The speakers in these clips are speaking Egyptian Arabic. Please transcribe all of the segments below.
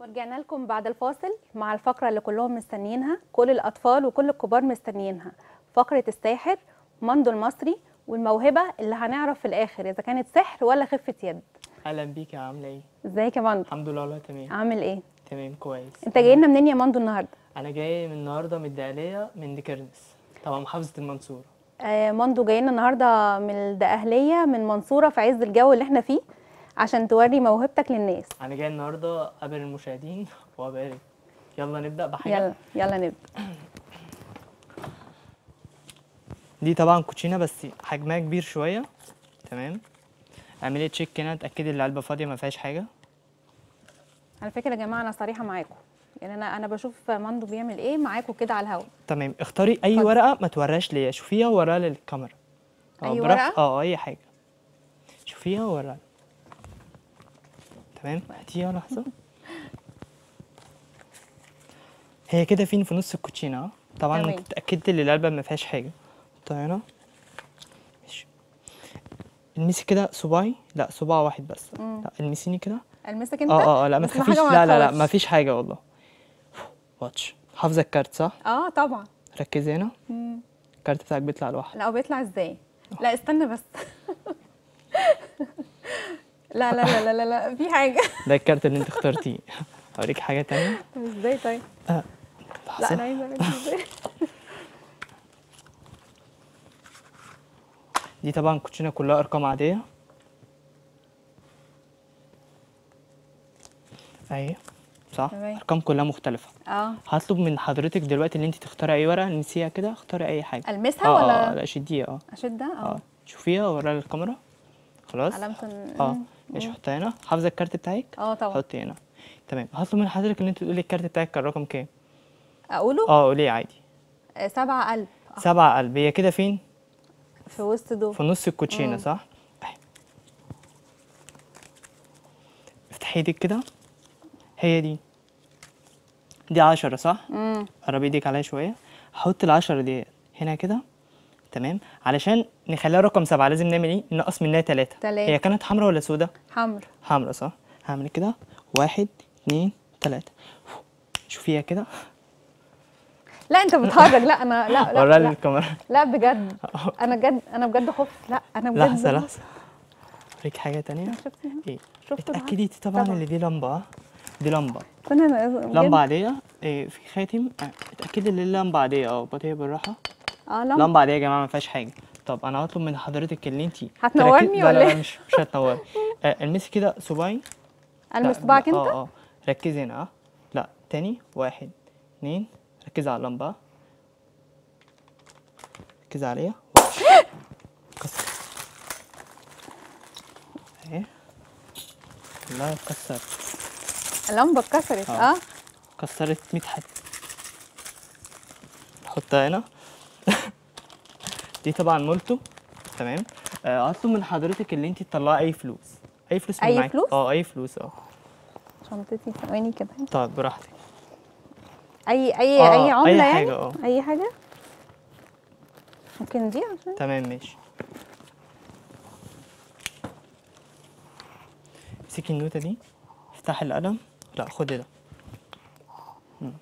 ورجعنا لكم بعد الفاصل مع الفقرة اللي كلهم مستنيينها كل الأطفال وكل الكبار مستنيينها فقرة الساحر مندو المصري والموهبة اللي هنعرف في الآخر إذا كانت سحر ولا خفة يد اهلا بيك يا عامله ايه ازيك يا مندو الحمد لله والله تمام عامل ايه تمام كويس انت جاي لنا منين يا مندو النهارده انا جاي من النهارده من الدقهليه من ديكرنس طبعا محافظه المنصوره آه مندو جاي لنا النهارده من الدقهلية من منصورة في عز الجو اللي احنا فيه عشان توري موهبتك للناس انا جاي النهارده قبل المشاهدين وابارك يلا نبدا بحاجه يلا يلا نبدأ دي طبعا كوتشينه بس حجمها كبير شويه تمام اعملي تشيك هنا اتاكدي ان العلبه فاضيه ما فيهاش حاجه على فكرة يا جماعة أنا صريحة معاكم يعني أنا أنا بشوف مندو بيعمل ايه معاكم كده على الهوا تمام اختاري اي اتفضل. ورقه ما توريهاش ليا شوفيها ووريها للكاميرا اه أي براح- ورقة؟ اه اي حاجه شوفيها ووريها تمام هاتيها لحظه هي كده فين في نص الكوتشينه اه طبعا تمام. انت اتاكدت ان العلبه ما فيهاش حاجه حطها هنا ماشي المسي كده صباعي لا صباع واحد بس مم. لا المسيني كده ألمسك أنت؟ اه اه اه لا ما بس تخافيش حاجة لا لا لا تخوفش. ما فيش حاجه والله واتش حافظه الكارت صح اه طبعا ركزي هنا مم. الكارت بتاعك بيطلع لوحده لا هو بيطلع ازاي؟ لا استنى بس لا لا لا لا لا, لا. في حاجة ده الكارت اللي انت اخترتيه اوريك حاجه تانية طب ازاي طيب؟ لا لحظه انا عايزة اعرف ازاي دي طبعا كوتشينه كلها ارقام عاديه اهي صح تمام. ارقام كلها مختلفه اه هطلب من حضرتك دلوقتي اللي انت تختاري اي ورقه نسيها كده اختاري اي حاجه المسها اه اه ولا لا شديها اه اشدها؟ اه اه شوفيها ووريها للكاميرا خلاص علامة ال- اه مم. ماشي حطها هنا حافظه الكارت بتاعك اه طبعا حطي هنا تمام هطلب من حضرتك ان انت تقولي الكارت بتاعك كان رقم كام اقوله؟ اه قوليه عادي آه، سبعة قلب آه، سبعة قلب هي كده فين في وسط دول في نص الكوتشينه مم. صح أهي. افتحي ايدك كده هي دي دي عشرة صح امم قربي ايدك عليا شويه هحط العشرة دي هنا كده تمام علشان نخليها رقم سبعة لازم نعمل ايه نقص منها تلاتة تلاتة. هي كانت حمرا ولا سودة حمر حمرا صح هعمل كده واحد اتنين تلاتة شوفيها كده لا انت بتهرج لا انا لا وريها لا لا, للكاميرا لا بجد انا بجد انا بجد خفت لا انا بجد لحظة لحظة اوريك حاجة تانية شفت ايه شفت بقى؟ اتأكدي طبعا طبعا. اللي دي لمبة اه. دي لمبة كنا بجد. لمبة عادية إيه في خاتم اه، اتأكدي ان اللمبة عادية اه بطيئة بالراحة اه لمبة لمبة عادية يا جماعة ما فيهاش حاجة طب أنا هطلب من حضرتك اللي أنت هتنورني لا ولا لا, لا ايه؟ مش مش هتنوري آه، المسي كده صباعي المس لا، صباعك انت؟ اه اه ركزي هنا اه لا تاني واحد اتنين ركزي على اللمبة اه. ركزي عليها كسر اهي لا كسر اللمبة اتكسرت اه. اه كسرت 100 حد نحطها هنا دي طبعا مولتو تمام آه، هطلب من حضرتك اللي انت تطلعي اي فلوس اي فلوس من أي معاكي. فلوس؟ اه اي فلوس اه شنطتي ثواني كده طيب براحتك اي اي اه، اي أي عملة يعني حاجة، اه. اي حاجة ممكن دي عشان تمام ماشي امسكي النوتة دي افتحي القلم لا خدي ده مم.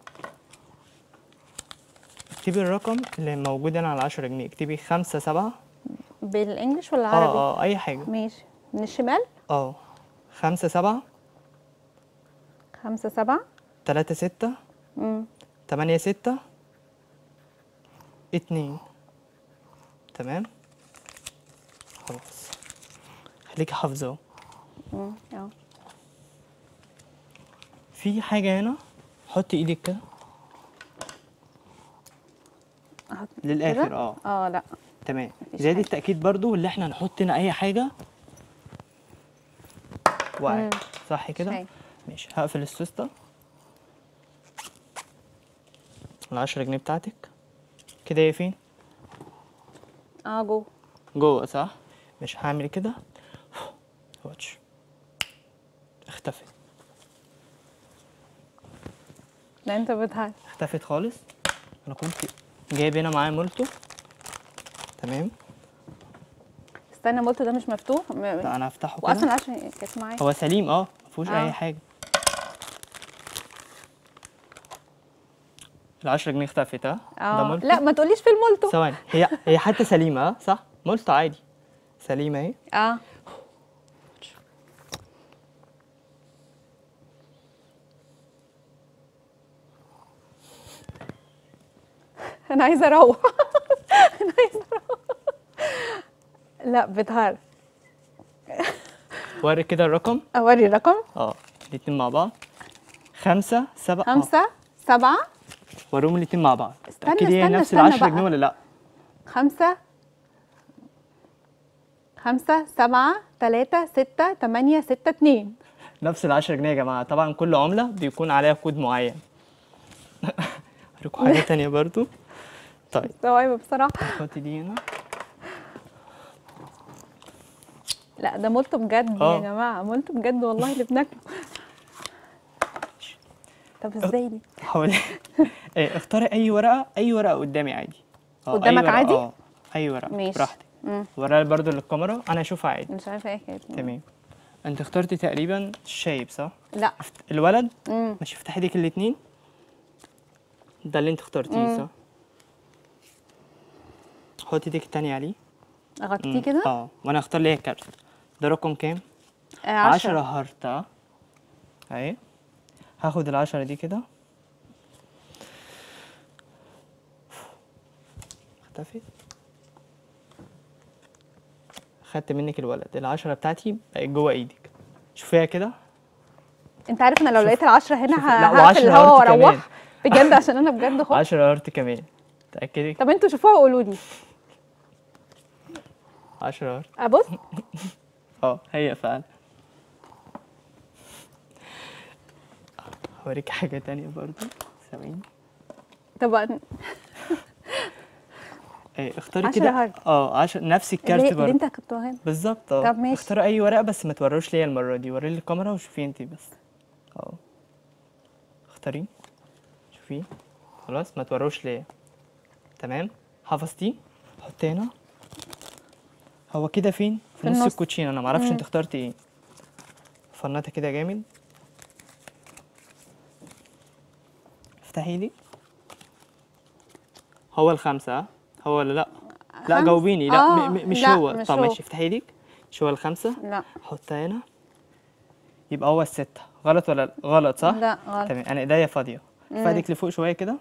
اكتبي الرقم اللي موجود هنا على 10 جنيه اكتبي خمسة سبعة بالانجلش ولا اه عربي؟ اه اي حاجة ماشي من الشمال اه خمسة سبعة خمسة سبعة تلاتة ستة امم تمانية ستة اتنين تمام خلاص خليكي حافظة اهو امم اه في حاجة هنا حطي ايدك كده أحط للآخر كده؟ اه اه لا تمام مفيش زائد حاجة. التأكيد برضو اللي احنا نحط هنا أي حاجة وعي مم. صح كده شايف. ماشي هقفل السوستة العشرة جنيه بتاعتك كده هي فين اه جوه جوه صح مش هعمل كده واتش اختفت لا انت بتهاي اختفت خالص انا كنت جايب هنا معايا مولتو تمام استنى مولتو ده مش مفتوح م- لا انا هفتحه واصلا كده عشان كانت معايا هو سليم اه مفيهوش آه. اي حاجه العشرة جنيه اختفت ها ده اه مولتو لا ما تقوليش في المولتو ثواني هي هي حتى سليمة ها صح مولتو عادي سليمة اهي اه انا عايزه اروح انا عايزه اروح لا بتهار وري كده الرقم اوري الرقم اه الاتنين مع بعض خمسة سبعة آه. خمسة سبعة وريهم الاتنين مع بعض استنى، تأكدي هي استنى، نفس استنى العشرة بقى. جنيه ولا لا خمسة خمسة سبعة تلاتة ستة تمانية ستة اتنين نفس العشرة جنيه يا جماعة طبعا كل عملة بيكون عليها كود معين هوريكم حاجة تانية برضو طيب استوعبة بصراحة حطي دي هنا لا ده مولتو بجد يا آه. جماعة مولتو بجد والله اللي بناكله طب ازاي دي؟ حاولي إيه، اختاري اي ورقة اي ورقة قدامي عادي آه، أي قدامك ورقة، عادي؟ اه اي ورقة ماشي. براحتك مم. ورقة برضو للكاميرا انا اشوفها عادي مش عارفة ايه كانت تمام انت اخترتي تقريبا الشايب صح لا افت- الولد مم. ماشي افتحي ايديك الاتنين ده اللي انت اخترتيه مم. صح حطي ايديك التانية عليه اغطيه مم. كده اه وانا اختار لي الكارت ده رقم كام آه، عشرة هارتا اهي هاخد العشرة دي كده اختفت خدت منك الولد العشرة بتاعتي بقت جوه ايدك شوفيها كده انت عارف انا لو لقيت العشرة هنا شوف- ه- لا، هقفل وعشرة الهوا هارت كمان. واروح بجد عشان انا بجد خفت عشرة هارت كمان تأكدي طب انتوا شوفوها وقولوا لي عشرة هارت ابص اه هي فعلا هوريك حاجة تانية برضو ثواني طب ايه اختاري عشرة كده هارت. اه عشرة نفس الكارت اللي, اللي برضو انت كنت واخدها بالظبط اه طب ماشي. اختاري اي ورقه بس ما توروش ليا المره دي وري لي الكاميرا وشوفي انت بس اه اختاري شوفي خلاص ما توروش ليا تمام حفظتيه حطي هنا هو كده فين في في نص النص. الكوتشين انا ما اعرفش مم. انت اخترتي ايه فنطه كده جامد افتحي لي هو الخمسة ها؟ هو ولا لا؟ لا خمس- جاوبيني لا آه، م- م- مش لا، هو مش طب هو. ماشي افتحي لك مش هو الخمسة لا حطها هنا يبقى هو الستة غلط ولا لا؟ غلط صح؟ لا غلط تمام انا ايديا فاضية ارفعي ايديك لفوق شوية كده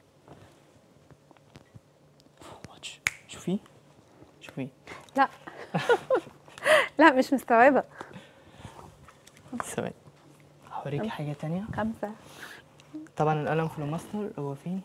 واتش. شوفي شوفي لا لا مش مستوعبة ثواني هوريكي حاجة تانية خمسة طبعا القلم فلوماستر هو فين؟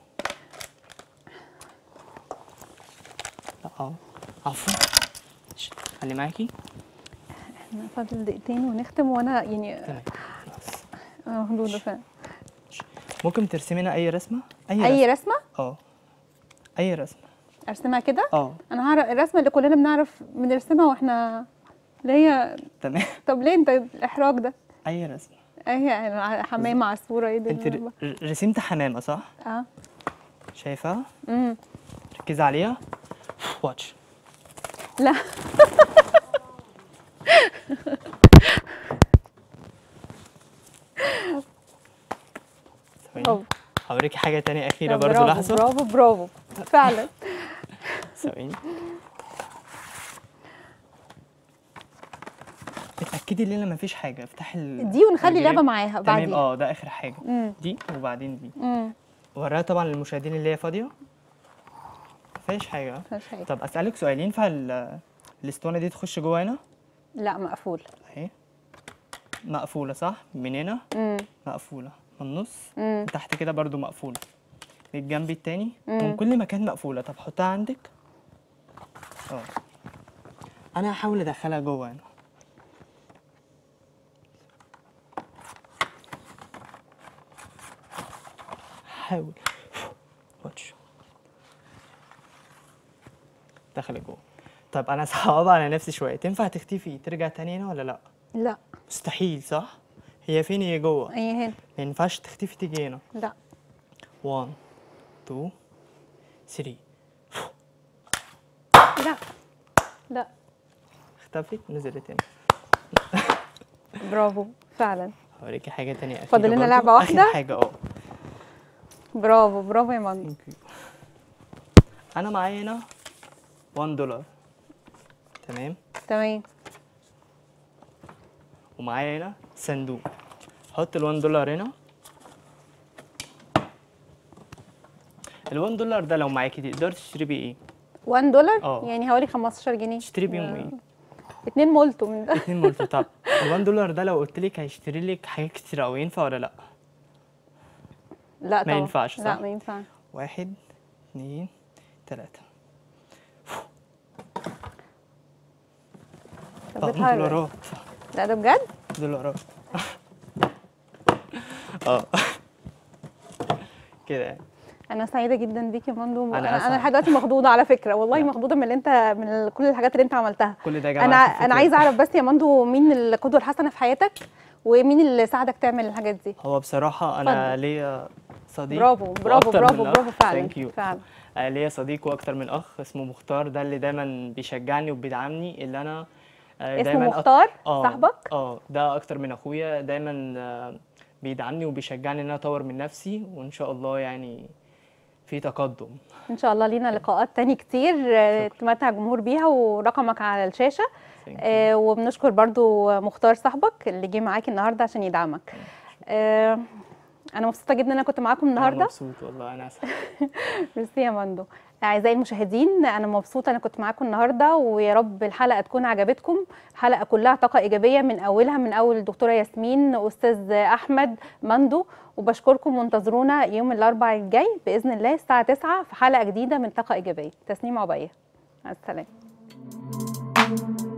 لا اه عفوا ش- خلي معاكي احنا فاضل دقيقتين ونختم وانا يعني تمام خلاص انا مخلوده فعلا ممكن ترسمي لنا اي رسمة؟ اي, اي رسمة رسمة اه اي رسمة ارسمها كده اه انا هعرف الرسمة اللي كلنا بنعرف بنرسمها واحنا اللي هي تمام طب ليه انت الاحراج ده اي رسمة اهي حمامة عصفورة ايه ده انت ر- ر- رسمت حمامة صح؟ اه شايفاها؟ امم ركزي عليها واتش لا ثواني برافو. هوريكي حاجة تانية أخيرة طب برضو برافو لحظة برافو برافو فعلا ثواني اتأكدي ان ما فيش حاجة افتحي ال- دي ونخلي الجراب. اللعبة معاها تمام بعدين اه ده آخر حاجة امم دي وبعدين دي امم وراها طبعا للمشاهدين اللي هي فاضية مفيش حاجة مفيهاش حاجة طب أسألك سؤال ينفع ال- الاسطوانة دي تخش جوه هنا؟ لا مقفول اهي مقفولة صح؟ من هنا امم مقفولة من النص امم من تحت كده برضو مقفولة من الجنب التاني مم. من كل مكان مقفولة طب حطها عندك اه أنا هحاول أدخلها جوه هنا حاول واتش دخلت جوه طب أنا صعب على نفسي شوية تنفع تختفي ترجع تاني هنا ولا لأ؟ لا مستحيل صح؟ هي فين هي جوه؟ هي هنا ما ينفعش تختفي تيجي هنا لا 1 2 3 لا لا اختفت نزلت هنا برافو فعلا هوريكي حاجة تانية أخيرة فاضل لنا برضو. لعبة واحدة؟ آخر حاجة اه برافو برافو يا مندو ثانك يو انا معايا هنا 1 دولار تمام تمام ومعايا هنا صندوق حط ال 1 دولار هنا ال 1 دولار ده لو معاكي تقدر تشتري بيه ايه 1 دولار اه. يعني حوالي 15 جنيه تشتري بيهم ايه اتنين مولتو من ده اتنين مولتو طب ال 1 دولار ده لو قلت لك هيشتري لك حاجات كتير قوي ينفع ولا لا لا طبعا ينفعش، لا صح؟ ما ينفعش واحد اتنين تلاتة طب اه بتهرج. دولارات لا ده بجد دولارات اه كده يعني انا سعيده جدا بيك يا مندو أنا انا انا أسعد. لحد دلوقتي مخضوضه على فكره والله لا. مخضوضه من اللي انت من ال- كل الحاجات اللي انت عملتها كل ده يا جماعه انا في انا الفكرة. عايزه اعرف بس يا مندو مين القدوه الحسنه في حياتك ومين اللي ساعدك تعمل الحاجات دي هو بصراحة أنا اتفضل. ليا صديق برافو برافو وأكتر برافو من أخ. برافو فعلا Thank you. فعلا آه، ليا صديق وأكتر من أخ اسمه مختار ده اللي دايما بيشجعني وبيدعمني اللي أنا آه، اسمه دايما أك- مختار اه صاحبك اه ده أكتر من أخويا دايما آه، بيدعمني وبيشجعني إن أنا أطور من نفسي وإن شاء الله يعني في تقدم ان شاء الله لينا لقاءات تاني كتير آه، تمتع الجمهور بيها ورقمك على الشاشه Thank you. آه، وبنشكر برضو مختار صاحبك اللي جه معاكي النهارده عشان يدعمك آه، انا مبسوطه جدا ان انا كنت معاكم أنا النهارده مبسوط والله أنا أسعد ميرسي يا مندو اعزائي المشاهدين انا مبسوطه انا كنت معاكم النهارده ويا رب الحلقه تكون عجبتكم حلقه كلها طاقه ايجابيه من اولها من اول الدكتوره ياسمين استاذ احمد مندو وبشكركم وانتظرونا يوم الاربعاء الجاي باذن الله الساعه 9 في حلقه جديده من طاقه ايجابيه تسنيم عبيه مع السلامه